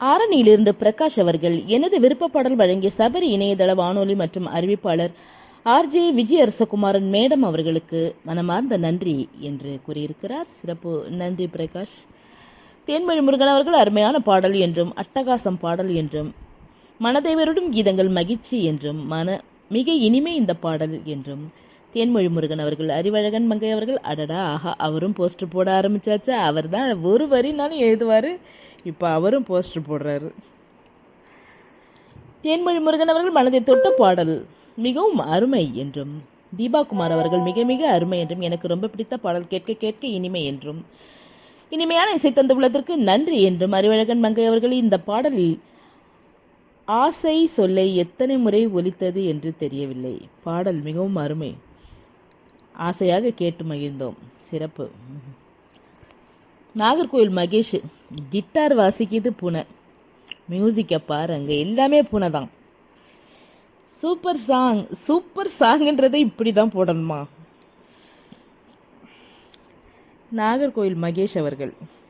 ஆரணியிலிருந்து பிரகாஷ் அவர்கள் எனது விருப்ப பாடல் வழங்கிய சபரி இணையதள வானொலி மற்றும் அறிவிப்பாளர் ஆர்ஜே விஜய் அரசகுமாரன் மேடம் அவர்களுக்கு மனமார்ந்த நன்றி என்று கூறியிருக்கிறார் சிறப்பு நன்றி பிரகாஷ் தேன்மொழி முருகன் அவர்கள் அருமையான பாடல் என்றும் அட்டகாசம் பாடல் என்றும் மனதேவருடும் கீதங்கள் மகிழ்ச்சி என்றும் மன மிக இனிமை இந்த பாடல் என்றும் தேன்மொழி முருகன் அவர்கள் அறிவழகன் மங்கை அவர்கள் அடடா ஆஹா அவரும் போஸ்டர் போட ஆரம்பிச்சாச்சா அவர் தான் ஒரு வரினாலும் எழுதுவார் இப்போ அவரும் போஸ்டர் போடுறாரு தேன்மொழி முருகன் அவர்கள் மனதை தொட்ட பாடல் மிகவும் அருமை என்றும் தீபா குமார் அவர்கள் மிக மிக அருமை என்றும் எனக்கு ரொம்ப பிடித்த பாடல் கேட்க கேட்க இனிமை என்றும் இனிமையான இசை தந்த உள்ளதற்கு நன்றி என்றும் அறிவழகன் மங்கை அவர்கள் இந்த பாடலில் ஆசை சொல்லை எத்தனை முறை ஒலித்தது என்று தெரியவில்லை பாடல் மிகவும் அருமை ஆசையாக கேட்டு மகிழ்ந்தோம் சிறப்பு நாகர்கோவில் மகேஷ் கிட்டார் வாசிக்குது பூனை மியூசிக்கை பாருங்க எல்லாமே பூனை தான் சூப்பர் சாங் சூப்பர் சாங்ன்றதை இப்படி தான் போடணுமா நாகர்கோவில் மகேஷ் அவர்கள்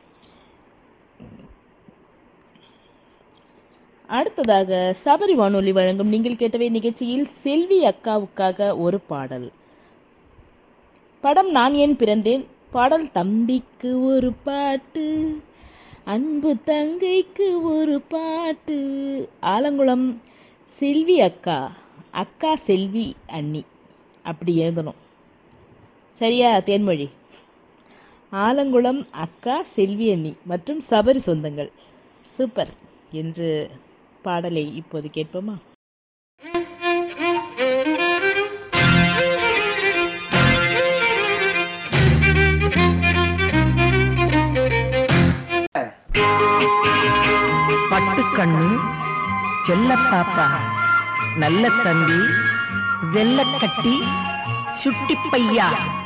அடுத்ததாக சபரி வானொலி வழங்கும் நீங்கள் கேட்டவை நிகழ்ச்சியில் செல்வி அக்காவுக்காக ஒரு பாடல் படம் நான் ஏன் பிறந்தேன் பாடல் தம்பிக்கு ஒரு பாட்டு அன்பு தங்கைக்கு ஒரு பாட்டு ஆலங்குளம் செல்வி அக்கா அக்கா செல்வி அண்ணி அப்படி எழுதணும் சரியா தேன்மொழி ஆலங்குளம் அக்கா செல்வி அண்ணி மற்றும் சபரி சொந்தங்கள் சூப்பர் என்று பாடலை இப்போது கேட்போமா பட்டுக்கண்ணு செல்ல பாப்பா நல்ல தம்பி வெள்ளக்கட்டி சுட்டி பையா